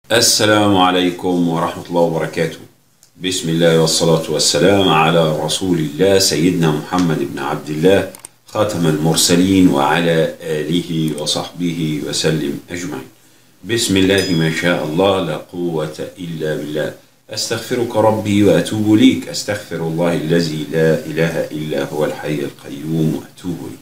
السلام عليكم ورحمة الله وبركاته بسم الله والصلاة والسلام على رسول الله سيدنا محمد بن عبد الله خاتم المرسلين وعلى آله وصحبه وسلم أجمعين بسم الله ما شاء الله لا قوة إلا بالله أستغفرك ربي وأتوب ليك أستغفر الله الذي لا إله إلا هو الحي القيوم وأتوب إليه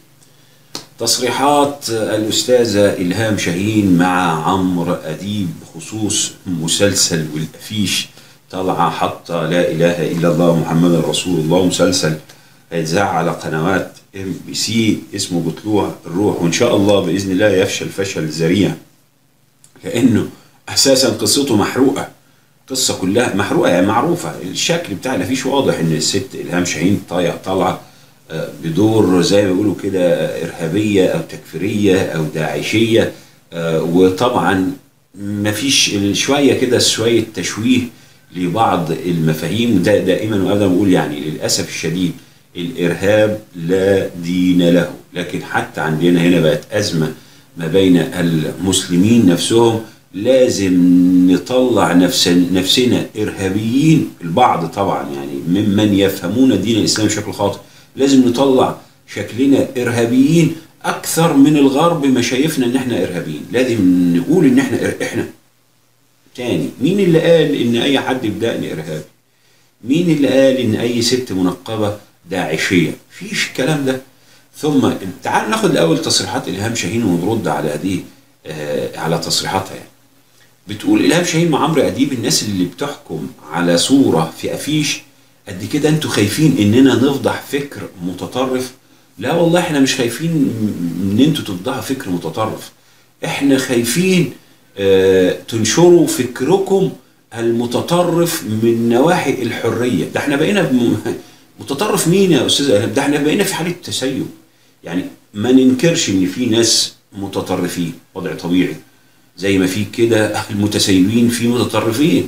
تصريحات الأستاذة إلهام شاهين مع عمرو أديب بخصوص مسلسل والأفيش طالعة حاطة لا إله إلا الله محمد رسول الله مسلسل هيتذاع على قنوات ام بي سي اسمه بطلوع الروح وإن شاء الله بإذن الله يفشل فشل ذريع لأنه أساسا قصته محروقة قصة كلها محروقة يعني معروفة الشكل بتاع الأفيش واضح إن الست إلهام شاهين طالعة طالعة بدور زي ما بيقولوا كده إرهابية أو تكفيرية أو داعشية وطبعا مفيش شوية كده شوية تشويه لبعض المفاهيم ده دائما وابدا بقول يعني للاسف الشديد الارهاب لا دين له لكن حتى عندنا هنا بقت ازمه ما بين المسلمين نفسهم لازم نطلع نفس نفسنا ارهابيين البعض طبعا يعني ممن يفهمون دين الاسلام بشكل خاطئ لازم نطلع شكلنا ارهابيين اكثر من الغرب ما شايفنا ان احنا ارهابيين لازم نقول ان احنا احنا تاني مين اللي قال ان اي حد بدقني ارهابي مين اللي قال ان اي ست منقبه داعشيه فيش الكلام ده ثم تعال ناخد الاول تصريحات الهام شاهين ونرد على هذه آه على تصريحاتها يعني بتقول الهام شاهين مع عمرو اديب الناس اللي بتحكم على صوره في افيش قد كده انتوا خايفين اننا نفضح فكر متطرف لا والله احنا مش خايفين ان انتوا تفضحوا فكر متطرف احنا خايفين اه تنشروا فكركم المتطرف من نواحي الحريه ده احنا بقينا متطرف مين يا استاذ ده احنا بقينا في حاله تسيب يعني ما ننكرش ان في ناس متطرفين وضع طبيعي زي ما في كده المتسيبين في متطرفين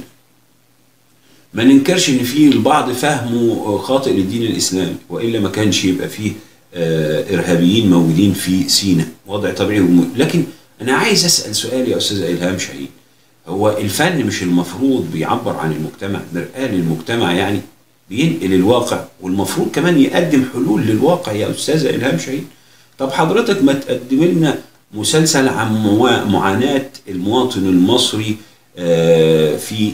ما ننكرش ان في البعض فهمه خاطئ للدين الاسلامي والا ما كانش يبقى فيه اه ارهابيين موجودين في سينا وضع طبيعي لكن انا عايز اسال سؤال يا استاذ الهام شاهين هو الفن مش المفروض بيعبر عن المجتمع مرآة للمجتمع يعني بينقل الواقع والمفروض كمان يقدم حلول للواقع يا استاذ الهام شاهين طب حضرتك ما تقدم لنا مسلسل عن معاناة المواطن المصري في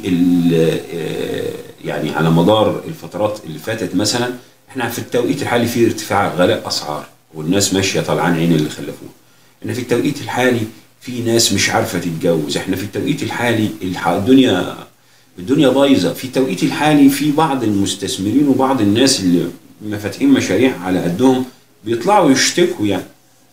يعني على مدار الفترات اللي فاتت مثلا احنا في التوقيت الحالي في ارتفاع غلاء اسعار والناس ماشيه طلعان عين اللي خلفوه احنا في التوقيت الحالي في ناس مش عارفه تتجوز احنا في التوقيت الحالي الدنيا الدنيا بايظه في التوقيت الحالي في بعض المستثمرين وبعض الناس اللي فاتحين مشاريع على قدهم بيطلعوا يشتكوا يعني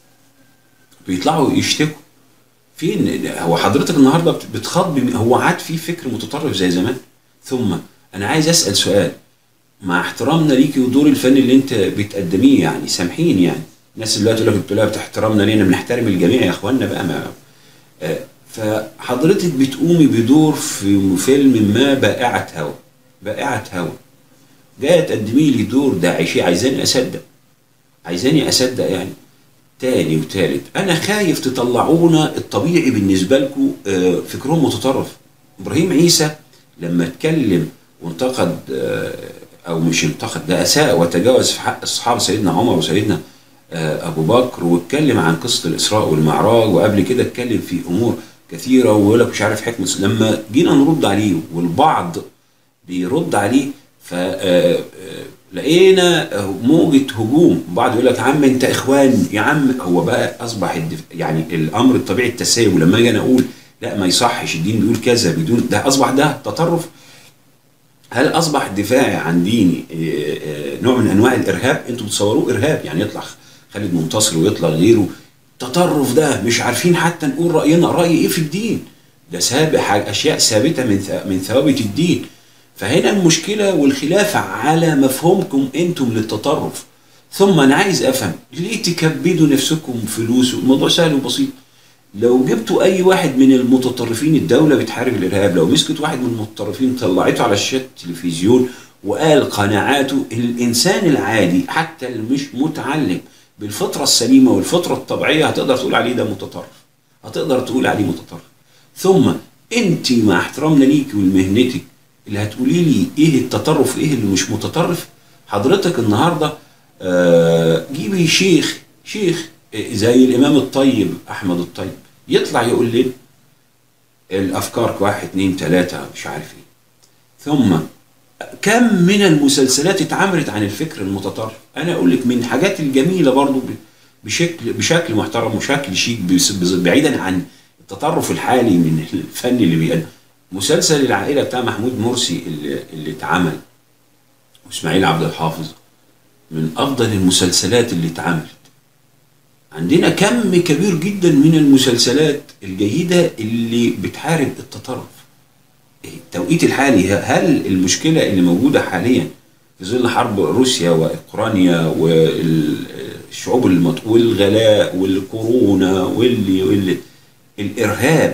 بيطلعوا يشتكوا فين هو حضرتك النهارده بتخاطب هو عاد في فكر متطرف زي زمان ثم انا عايز اسال سؤال مع احترامنا ليكي ودور الفن اللي انت بتقدميه يعني سامحين يعني الناس اللي تقول لك بتقول لها بتحترمنا لينا بنحترم الجميع يا اخوانا بقى ما آه فحضرتك بتقومي بدور في فيلم ما بائعة هوا بائعة هوا جايه تقدمي لي دور داعشي عايزاني اصدق عايزاني اصدق يعني تاني وتالت انا خايف تطلعونا الطبيعي بالنسبه لكم آه فكرهم متطرف ابراهيم عيسى لما اتكلم وانتقد آه او مش انتقد ده اساء وتجاوز في حق اصحاب سيدنا عمر وسيدنا ابو بكر واتكلم عن قصه الاسراء والمعراج وقبل كده اتكلم في امور كثيره ويقول لك مش عارف حكمه لما جينا نرد عليه والبعض بيرد عليه ف لقينا موجة هجوم بعض يقول لك يا عم انت اخوان يا عم هو بقى اصبح الدف... يعني الامر الطبيعي التساوي ولما اجي انا اقول لا ما يصحش الدين بيقول كذا بدون ده اصبح ده تطرف هل اصبح دفاعي عن ديني نوع من انواع الارهاب انتوا بتصوروه ارهاب يعني يطلع خالد منتصر ويطلع غيره التطرف ده مش عارفين حتى نقول راينا راي ايه في الدين ده سابق اشياء ثابته من من ثوابت الدين فهنا المشكله والخلاف على مفهومكم انتم للتطرف ثم انا عايز افهم ليه تكبدوا نفسكم فلوس الموضوع سهل وبسيط لو جبتوا اي واحد من المتطرفين الدوله بتحارب الارهاب لو مسكت واحد من المتطرفين طلعته على شاشه التلفزيون وقال قناعاته الانسان العادي حتى اللي مش متعلم بالفطره السليمه والفطره الطبيعيه هتقدر تقول عليه ده متطرف هتقدر تقول عليه متطرف ثم انت مع احترامنا ليكي ولمهنتك اللي هتقولي لي ايه التطرف ايه اللي مش متطرف حضرتك النهارده آه، جيبي شيخ شيخ زي الامام الطيب احمد الطيب يطلع يقول لنا الافكار واحد اتنين تلاته مش عارف ايه ثم كم من المسلسلات اتعملت عن الفكر المتطرف انا اقول لك من الحاجات الجميله برضو ب- بشكل بشكل محترم وشكل شيك بس- بس- بعيدا عن التطرف الحالي من الفن اللي بيقدم مسلسل العائله بتاع محمود مرسي اللي, اللي اتعمل واسماعيل عبد الحافظ من افضل المسلسلات اللي اتعملت عندنا كم كبير جدا من المسلسلات الجيده اللي بتحارب التطرف التوقيت الحالي هل المشكله اللي موجوده حاليا في ظل حرب روسيا واوكرانيا والشعوب المط... والغلاء والكورونا واللي واللي الارهاب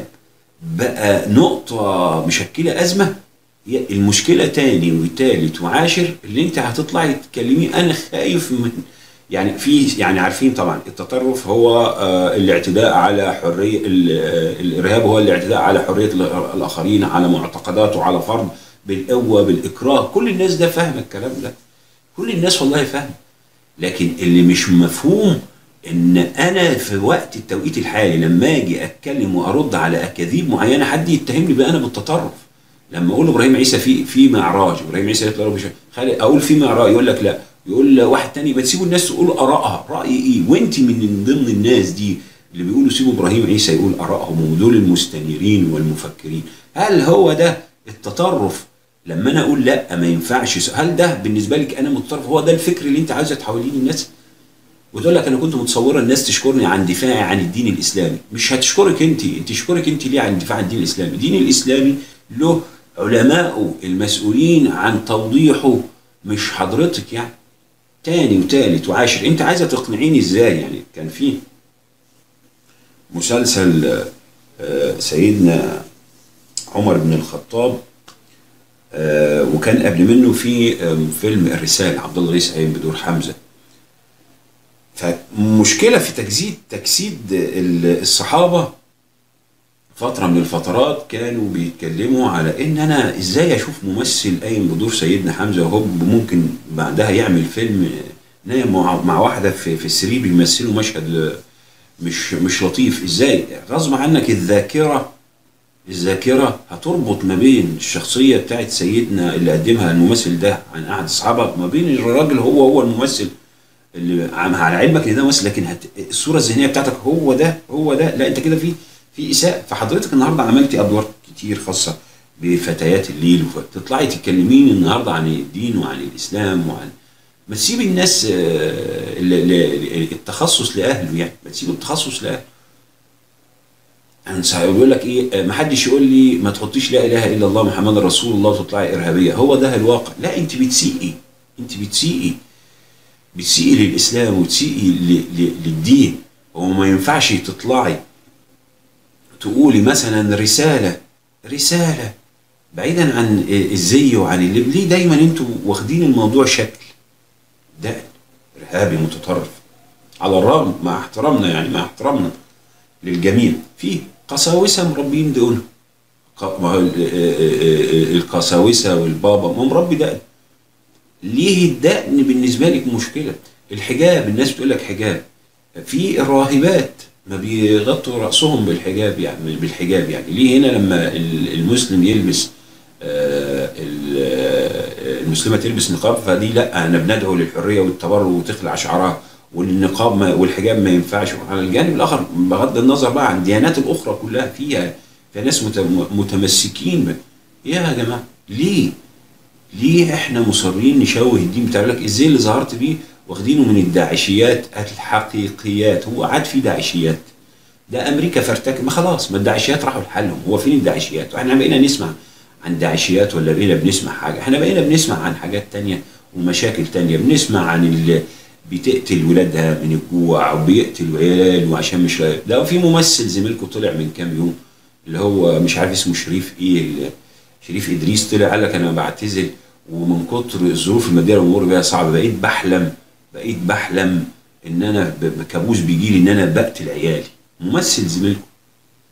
بقى نقطه مشكله ازمه هي المشكله تاني وتالت وعاشر اللي انت هتطلعي تتكلمي انا خايف من يعني في يعني عارفين طبعا التطرف هو آه، الاعتداء على حريه ال- آه، الارهاب هو الاعتداء على حريه ال- الاخرين على معتقداته على فرض بالقوه بالاكراه كل الناس ده فاهمه الكلام ده كل الناس والله فاهمه لكن اللي مش مفهوم ان انا في وقت التوقيت الحالي لما اجي اتكلم وارد على اكاذيب معينه حد يتهمني بقى انا بالتطرف لما اقول ابراهيم عيسى في في معراج ابراهيم عيسى يطلع له مش خالد اقول في معراج يقول لك لا يقول واحد تاني ما تسيبوا الناس تقول ارائها راي ايه وانت من ضمن الناس دي اللي بيقولوا سيبوا ابراهيم عيسى يقول ارائهم ودول المستنيرين والمفكرين هل هو ده التطرف لما انا اقول لا ما ينفعش هل ده بالنسبه لك انا متطرف هو ده الفكر اللي انت عاوزه تحوليه للناس وتقول لك انا كنت متصوره الناس تشكرني عن دفاعي عن الدين الاسلامي مش هتشكرك انت انت تشكرك انت ليه عن الدفاع عن الدين الاسلامي الدين الاسلامي له علماءه المسؤولين عن توضيحه مش حضرتك يعني تاني وتالت وعاشر انت عايزه تقنعيني ازاي يعني كان في مسلسل آه، آه، سيدنا عمر بن الخطاب آه، وكان قبل منه في آم، فيلم الرسالة عبد الله غيث قايم بدور حمزة فمشكلة في تجسيد تجسيد ال- الصحابة فترة من الفترات كانوا بيتكلموا على ان انا ازاي اشوف ممثل قايم بدور سيدنا حمزة وهو ممكن بعدها يعمل فيلم نايم مع مع واحدة في في السرير بيمثلوا مشهد مش مش لطيف ازاي غصب عنك الذاكرة الذاكرة هتربط ما بين الشخصية بتاعت سيدنا اللي قدمها الممثل ده عن أحد الصحابة ما بين الراجل هو هو الممثل اللي عم- على علمك ان ده ممثل لكن هت... الصورة الذهنية بتاعتك هو ده هو ده لا انت كده في في إساءة فحضرتك النهارده عملتي أدوار كتير خاصة بفتيات الليل وتطلعي تتكلمين النهارده عن الدين وعن الإسلام وعن ما تسيب الناس آه، ال- ال- التخصص لأهله يعني ما تسيب التخصص لأهله انسى يقول لك ايه ما حدش يقول لي ما تحطيش لا اله الا الله محمد رسول الله وتطلعي ارهابيه هو ده الواقع لا انت بتسيئي انت بتسيئي بتسيئي للاسلام وتسيئي ل- ل- للدين هو ما ينفعش تطلعي تقولي مثلا رساله رساله بعيدا عن الزي وعن اللي ليه دايما انتوا واخدين الموضوع شكل ده ارهابي متطرف على الرغم مع احترامنا يعني مع احترامنا للجميع في قساوسه مربين دقنهم ق- ما هو ال- ال- ال- القساوسه والبابا ما هو مربي دقن ليه الدقن بالنسبه لك مشكله الحجاب الناس بتقول لك حجاب في الراهبات ما بيغطوا راسهم بالحجاب يعني بالحجاب يعني ليه هنا لما ال- المسلم يلبس آه، ال- آه، المسلمه تلبس نقاب فدي لا انا بندعو للحريه والتبرج وتخلع شعرها والنقاب ما والحجاب ما ينفعش على الجانب الاخر بغض النظر بقى عن الديانات الاخرى كلها فيها فيها ناس مت- متمسكين ب- يا جماعه ليه؟ ليه احنا مصرين نشوه الدين بتاع لك ازاي اللي ظهرت بيه واخدينه من الداعشيات الحقيقيات هو عاد في داعشيات ده امريكا فارتك ما خلاص ما الداعشيات راحوا لحالهم هو فين الداعشيات واحنا بقينا نسمع عن داعشيات ولا بقينا بنسمع حاجه احنا بقينا بنسمع عن حاجات تانية ومشاكل تانية بنسمع عن اللي بتقتل ولادها من الجوع وبيقتل عيال وعشان مش ده في ممثل زميلكم طلع من كام يوم اللي هو مش عارف اسمه شريف ايه اللي شريف ادريس طلع قال لك انا بعتزل ومن كتر الظروف الماديه اللي بمر بيها صعبه بقيت بحلم بقيت بحلم ان انا ب- بكابوس بيجي لي ان انا بقتل عيالي ممثل زميلكم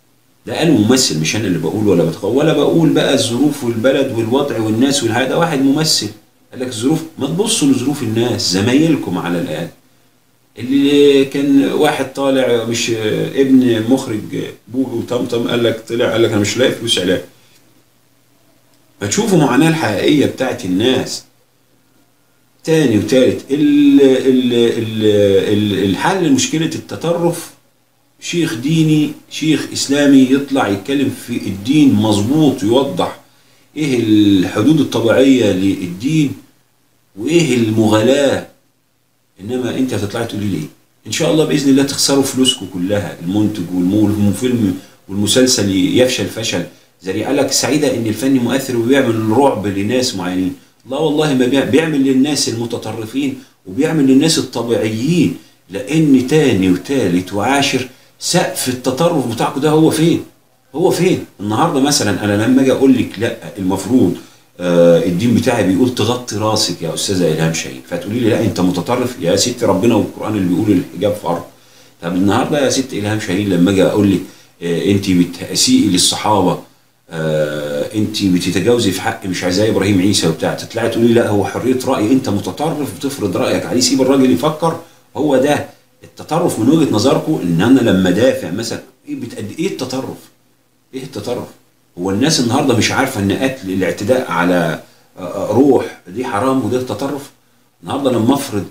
ده قال ممثل مش انا اللي بقول ولا بتقول ولا بقول بقى الظروف والبلد والوضع والناس والهذا ده واحد ممثل قال لك الظروف ما تبصوا لظروف الناس زمايلكم على الاقل اللي كان واحد طالع مش ابن مخرج بوجي وطمطم قال لك طلع قال لك انا مش لاقي فلوس علاج فتشوفوا المعاناه الحقيقيه بتاعت الناس تاني وتالت ال ال ال ال الحل لمشكله التطرف شيخ ديني شيخ اسلامي يطلع يتكلم في الدين مظبوط يوضح ايه الحدود الطبيعيه للدين وايه المغالاه انما انت هتطلعي تقولي ليه ان شاء الله باذن الله تخسروا فلوسكم كلها المنتج والفيلم والمسلسل يفشل فشل زي قال لك سعيده ان الفن مؤثر وبيعمل رعب لناس معينين لا والله ما بيعمل, بيعمل للناس المتطرفين وبيعمل للناس الطبيعيين لان تاني وتالت وعاشر سقف التطرف بتاعكم ده هو فين هو فين النهارده مثلا انا لما اجي اقول لك لا المفروض آه الدين بتاعي بيقول تغطي راسك يا استاذه الهام شاهين فتقولي لي لا انت متطرف يا ست ربنا والقران اللي بيقول الحجاب فرض طب النهارده يا ست الهام شاهين لما اجي اقول لك آه انت بتسيئي للصحابه آه انت بتتجاوزي في حق مش عايزاه ابراهيم عيسى وبتاع تطلعي تقولي لا هو حريه راي انت متطرف بتفرض رايك عليه سيب الراجل يفكر هو ده التطرف من وجهه نظركم ان انا لما دافع مثلا ايه بتأدي ايه التطرف؟ ايه التطرف؟ هو الناس النهارده مش عارفه ان قتل الاعتداء على روح دي حرام وده تطرف؟ النهارده لما افرض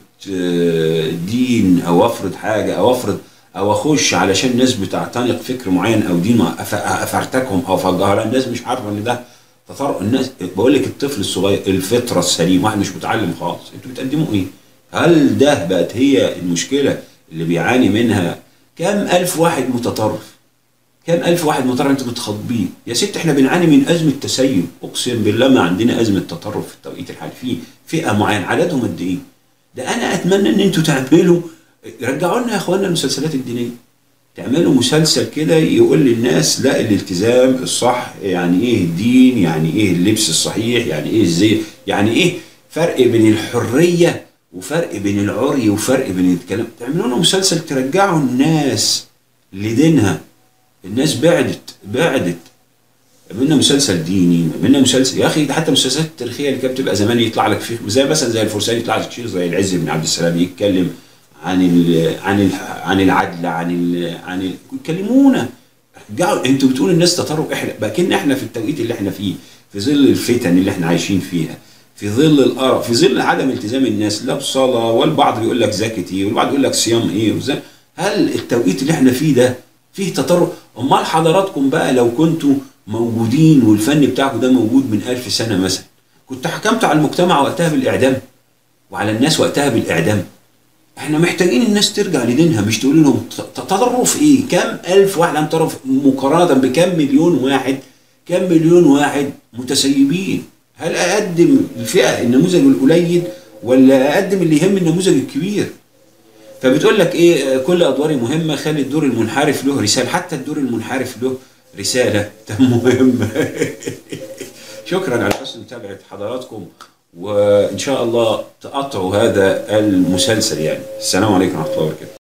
دين او افرض حاجه او افرض او اخش علشان ناس بتعتنق فكر معين او دين افرتكهم او افجرها الناس مش عارفه ان ده تطرف الناس بقول لك الطفل الصغير الفطره السليم واحد مش متعلم خالص انتوا بتقدموا ايه؟ هل ده بقت هي المشكله اللي بيعاني منها كم ألف واحد متطرف كم ألف واحد متطرف أنت بتخاطبيه يا ست إحنا بنعاني من أزمة تسيب أقسم بالله ما عندنا أزمة تطرف في التوقيت الحالي في فئة معينة عددهم قد إيه ده أنا أتمنى إن أنتوا تعملوا رجعوا لنا يا إخواننا المسلسلات الدينية تعملوا مسلسل كده يقول للناس لا الالتزام الصح يعني ايه الدين يعني ايه اللبس الصحيح يعني ايه الزي يعني ايه فرق بين الحريه وفرق بين العري وفرق بين الكلام تعملوا لنا مسلسل ترجعوا الناس لدينها الناس بعدت بعدت عملنا مسلسل ديني عملنا مسلسل يا اخي ده حتى المسلسلات التاريخيه اللي كانت بتبقى زمان يطلع لك فيه زي مثلا زي الفرسان يطلع لك شيخ زي العز بن عبد السلام يتكلم عن ال عن ال عن العدل عن ال عن ال يكلمونا رجعوا انتوا بتقولوا الناس تطرف احنا بقى احنا في التوقيت اللي احنا فيه في ظل الفتن اللي احنا عايشين فيها في ظل القرف في ظل عدم التزام الناس لا بصلاه والبعض بيقول لك زكاه ايه والبعض يقول لك صيام ايه وزي هل التوقيت اللي احنا فيه ده فيه تطرف امال حضراتكم بقى لو كنتوا موجودين والفن بتاعكم ده موجود من ألف سنه مثلا كنت حكمت على المجتمع وقتها بالاعدام وعلى الناس وقتها بالاعدام احنا محتاجين الناس ترجع لدينها مش تقول لهم تطرف ايه كم الف واحد عم تطرف مقارنه بكم مليون واحد كم مليون واحد متسيبين هل اقدم الفئه النموذج القليل ولا اقدم اللي يهم النموذج الكبير فبتقول لك ايه كل ادواري مهمه خلي الدور المنحرف له رساله حتى الدور المنحرف له رساله ده مهم شكرا على حسن متابعه حضراتكم وان شاء الله تقطعوا هذا المسلسل يعني السلام عليكم ورحمه الله وبركاته